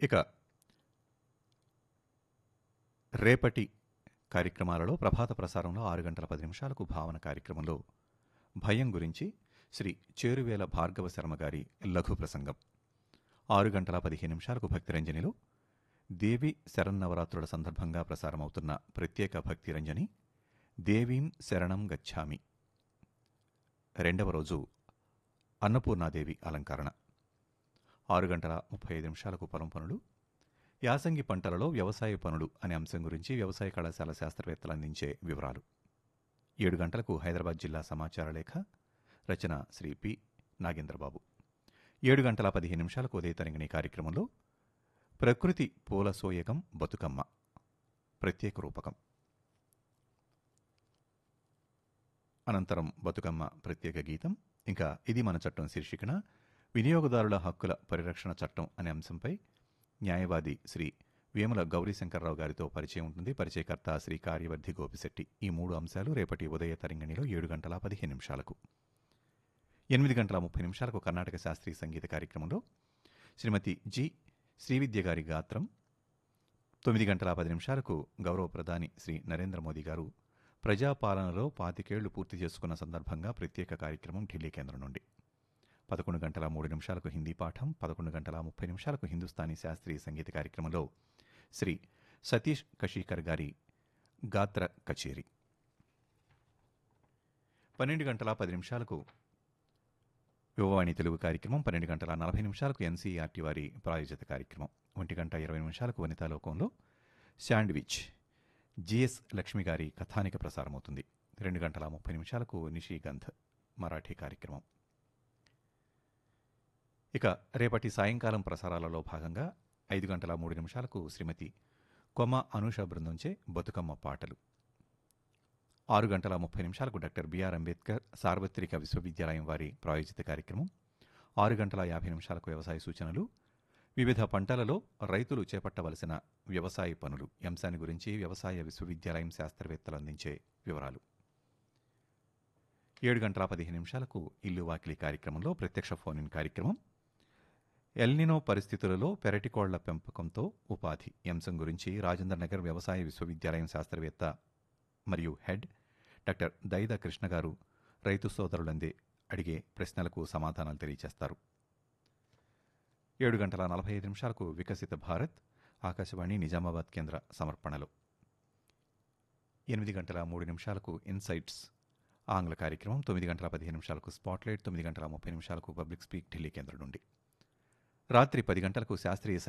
ఇక రేపటి కార్యక్రమాలలో ప్రభాత ప్రసారంలో ఆరు గంటల పది నిమిషాలకు భావన కార్యక్రమంలో భయం గురించి శ్రీ చేరువేల భార్గవ శర్మ గారి లఘు ప్రసంగం ఆరు గంటల పదిహేను నిమిషాలకు భక్తిరంజనిలో దేవి శరన్నవరాత్రుల సందర్భంగా ప్రసారమవుతున్న ప్రత్యేక భక్తిరంజని దేవీం శరణం గచ్ఛామి రెండవ రోజు అన్నపూర్ణాదేవి అలంకరణ ఆరు గంటల ముప్పై ఐదు నిమిషాలకు పొలం పనులు యాసంగి పంటలలో వ్యవసాయ పనులు అనే అంశం గురించి వ్యవసాయ కళాశాల శాస్త్రవేత్తలు అందించే వివరాలు ఏడు గంటలకు హైదరాబాద్ జిల్లా సమాచార లేఖ రచన శ్రీ పి నాగేంద్రబాబు ఏడు గంటల పదిహేను నిమిషాలకు ఉదయ తరంగిణి కార్యక్రమంలో ప్రకృతి పూల సోయగం బతుకమ్మ ప్రత్యేక రూపకం అనంతరం బతుకమ్మ ప్రత్యేక గీతం ఇంకా ఇది మన చట్టం శీర్షికన వినియోగదారుల హక్కుల పరిరక్షణ చట్టం అనే అంశంపై న్యాయవాది శ్రీ వేముల గౌరీశంకర్రావు గారితో పరిచయం ఉంటుంది పరిచయకర్త శ్రీ కార్యవర్ధి గోపిశెట్టి ఈ మూడు అంశాలు రేపటి ఉదయ తరంగిణిలో ఏడు గంటల పదిహేను నిమిషాలకు ఎనిమిది గంటల ముప్పై నిమిషాలకు కర్ణాటక శాస్త్రీయ సంగీత కార్యక్రమంలో శ్రీమతి జి శ్రీవిద్య గారి గాత్రం తొమ్మిది గంటల పది నిమిషాలకు గౌరవ ప్రధాని శ్రీ నరేంద్ర మోదీ గారు ప్రజాపాలనలో పాతికేళ్లు పూర్తి చేసుకున్న సందర్భంగా ప్రత్యేక కార్యక్రమం ఢిల్లీ కేంద్రం నుండి పదకొండు గంటల మూడు నిమిషాలకు హిందీ పాఠం పదకొండు గంటల ముప్పై నిమిషాలకు హిందుస్థానీ శాస్త్రీయ సంగీత కార్యక్రమంలో శ్రీ సతీష్ కషీకర్ గారి గాత్ర కచేరీ పన్నెండు గంటల పది నిమిషాలకు యువవాణి తెలుగు కార్యక్రమం పన్నెండు గంటల నలభై నిమిషాలకు ఎన్సీఆర్టీ వారి ప్రాయోజిత కార్యక్రమం ఒంటి గంట ఇరవై నిమిషాలకు వనితాలోకంలో శాండ్విచ్ జిఎస్ లక్ష్మి గారి కథానిక ప్రసారమవుతుంది రెండు గంటల ముప్పై నిమిషాలకు నిషిగంధ్ మరాఠీ కార్యక్రమం ఇక రేపటి సాయంకాలం ప్రసారాలలో భాగంగా ఐదు గంటల మూడు నిమిషాలకు శ్రీమతి కొమ అనూష బృందంచే బతుకమ్మ పాటలు ఆరు గంటల ముప్పై నిమిషాలకు డాక్టర్ బిఆర్ అంబేద్కర్ సార్వత్రిక విశ్వవిద్యాలయం వారి ప్రాయోజిత కార్యక్రమం ఆరు గంటల యాభై నిమిషాలకు వ్యవసాయ సూచనలు వివిధ పంటలలో రైతులు చేపట్టవలసిన వ్యవసాయ పనులు ఈ అంశాన్ని గురించి వ్యవసాయ విశ్వవిద్యాలయం శాస్త్రవేత్తలు అందించే వివరాలు ఏడు గంటల పదిహేను నిమిషాలకు ఇల్లు వాకిలి కార్యక్రమంలో ప్రత్యక్ష ఫోన్ ఇన్ కార్యక్రమం ఎల్నినో పరిస్థితులలో పెరటికోళ్ల పెంపకంతో ఉపాధి ఈ అంశం గురించి రాజేంద్ర నగర్ వ్యవసాయ విశ్వవిద్యాలయం శాస్త్రవేత్త మరియు హెడ్ డాక్టర్ దైద కృష్ణ గారు రైతు సోదరులందే అడిగే ప్రశ్నలకు సమాధానాలు తెలియజేస్తారు ఏడు గంటల నలభై ఐదు నిమిషాలకు వికసిత భారత్ ఆకాశవాణి నిజామాబాద్ కేంద్ర సమర్పణలో ఎనిమిది గంటల మూడు నిమిషాలకు ఇన్సైట్స్ ఆంగ్ల కార్యక్రమం తొమ్మిది గంటల పదిహేను నిమిషాలకు స్పాట్లైట్ తొమ్మిది గంటల ముప్పై నిమిషాలకు పబ్లిక్ స్పీక్ ఢిల్లీ కేంద్రం నుండి రాత్రి పది గంటలకు శాస్త్రీయ